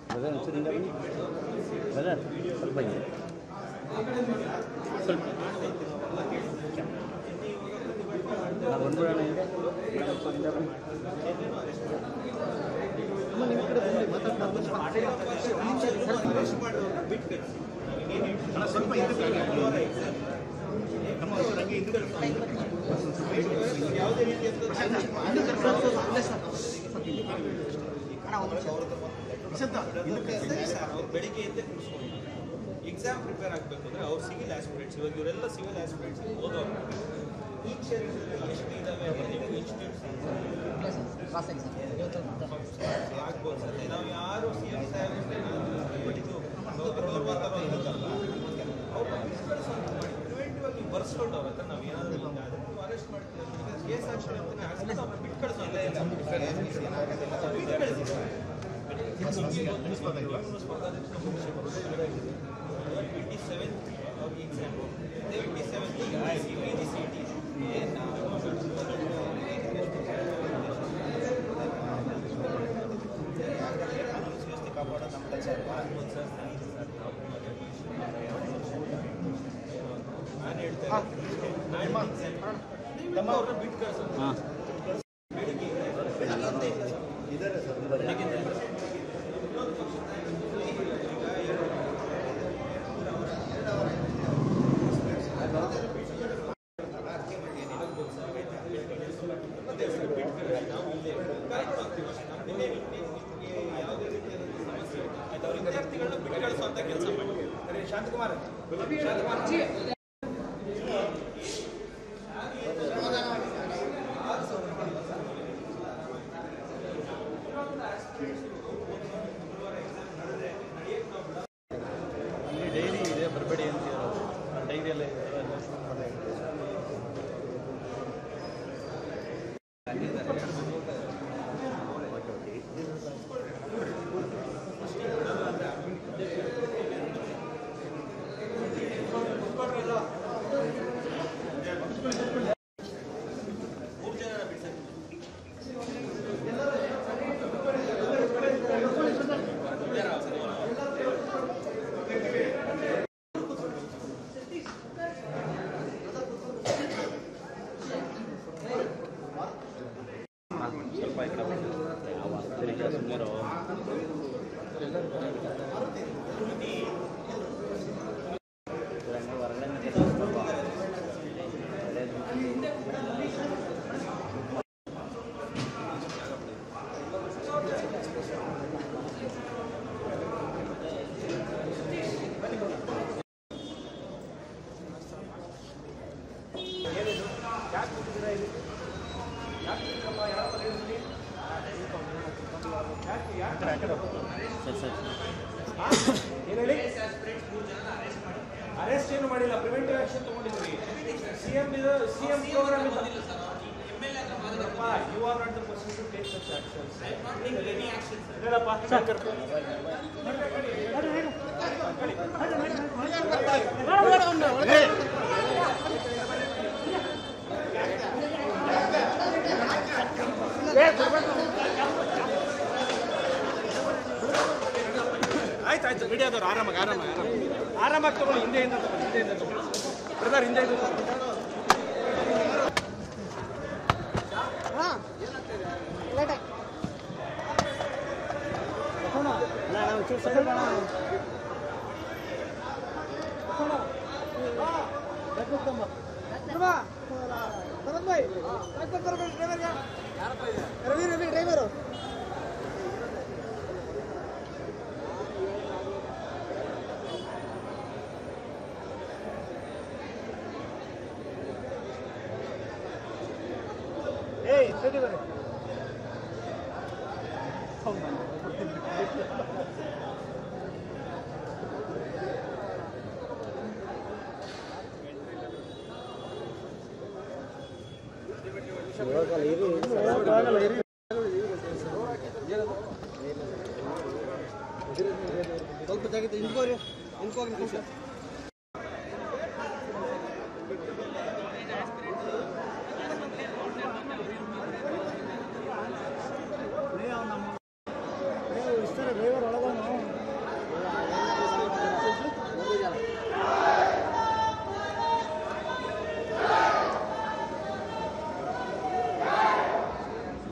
Brother ಒಂಚೂರು ಹಿಂದೆ ಬನ್ನಿ ಬ್ರದರ್ ಸ್ವಲ್ಪ ಹಿಂದೆ ಸ್ವಲ್ಪ ನಾವು ಬಂದ್ಬಿಡೋಣ ಹಿಂದೆ ಒಂಚೂರು ಹಿಂದೆ ಬನ್ನಿ ಅಮ್ಮ, ನಿಮ್ಮ ಕಡೆ ಬನ್ನಿ ಅವ್ರು ಬೆಳಿಗ್ಗೆ ಎದ್ದೇ ಕೂರಿಸ್ಕೊಂಡು ಎಕ್ಸಾಮ್ ಪ್ರಿಪೇರ್ ಆಗಬೇಕು ಅಂದರೆ ಅವ್ರು ಸಿವಿಲ್ ಆಸ್ಪಿರೆಂಟ್ಸ್ ಇವಾಗ ಇವರೆಲ್ಲ ಸಿವಿಲ್ ಆಸ್ಪಿರೆಂಟ್ಸ್ ಓದೋರು ಈ ಕ್ಷೇತ್ರದಲ್ಲಿ ಎಷ್ಟು ಇದಾವೆ ಅಂದರೆ ನಿಮ್ಗೆ ಇನ್ಸ್ಟಿಟ್ಯೂಟ್ಸ್ ಆಗ್ಬೋದು ಸರ್ ನಾವು ಯಾರು ಸಿ ಎಂ ಸಾಹೇಬ್ ಇದು ಗೌರವಾಂತರ ಇರುತ್ತಲ್ಲ ಅವ್ರು ಪ್ರಿವೆಂಟಿವ್ ಆಗಿ ನೀವು ಬರ್ಸ್ಕೊಂಡು ಅವ್ರ ಹತ್ರ ನಾವು ಏನಾದರೂ ಹಿಂಗೆ ಆದರೆ ನೀವು ಅರೆಸ್ಟ್ ಮಾಡ್ತೀವಿ ಕೇಸ್ ಆಕ್ಷನ್ ಅಂತಾನೆ ಹಾಕ್ಸ್ಕೊಂಡು ಅವ್ರನ್ನ ಬಿಟ್ಟು ಕಳಿಸೋಲ್ಲ ಬಿಟ್ಟು ಕಳಿಸಿ ಟ್ವೆಂಟಿ ಸೆವೆನ್ ಅವ್ರಿಗೆ exam twenty seven P G C T ಕಾಪಾಡೋದು ನಮ್ಮ ಕೆಲಸ ನಾನು ಹೇಳ್ತೇನೆ ನಾನು ಅವ್ರನ್ನ ಬಿಟ್ಟು ಕಳಿಸೋದು ಹಾಂ ವಿದ್ಯಾರ್ಥಿಗಳನ್ನ ಬಿಟ್ಟು ಕಳಿಸುವಂತ ಕೆಲಸ ಮಾಡಿ ಶಾಂತಕುಮಾರ್ ಇಲ್ಲಿ ಡೈರಿ ಇದೆ ಬರಬೇಡಿ ಅಂತ ಡೈರಿ ಎಲ್ಲ ಇದೆ ಸ್ವಲ್ಪ ಈ ಕಡೆ ಬನ್ನಿ. ಯಾವ ಸರಿ ಸುಮ್ಮನೆ ಹೊರಗಡೆ ಸರಿ ಸರಿ ಏನು ಹೇಳಿ ಅರೆಸ್ಟ್ ಏನು ಮಾಡಿಲ್ಲ ಪ್ರಿವೆಂಟಿವ್ ಆಕ್ಷನ್ ತಗೊಂಡಿದ್ವಿ ಸಿಎಂ ಇದು CM program you are not the person to take such actions ಹೇಳಪ್ಪ ಕರ್ಕೊಂಡು ಆಯ್ತು ಆಯ್ತು ಮೀಡಿಯಾದವ್ರು ಆರಾಮಾಗಿ ಆರಾಮಾಗಿ ಆರಾಮಾಗಿ ಆರಾಮಾಗಿ ತಗೊಳ್ಳಿ ಹಿಂದೆಯಿಂದ ತಗೊಳ್ಳಿ ಹಿಂದೆಯಿಂದ ತಗೊಳ್ಳಿ ಬ್ರದರ್ ಹಿಂದೆಯಿಂದ ತಗೊಳ್ಳಿ ರವಿ ರವಿ ಡ್ರೈವರು ಏಯ್ ಸರಿ ಬರ್ರಿ ಸ್ವಲ್ಪ ಜಾಗ ಹಿಂದ್ಕೋರಿ ಹಿಂದ್ಕೋಗಿ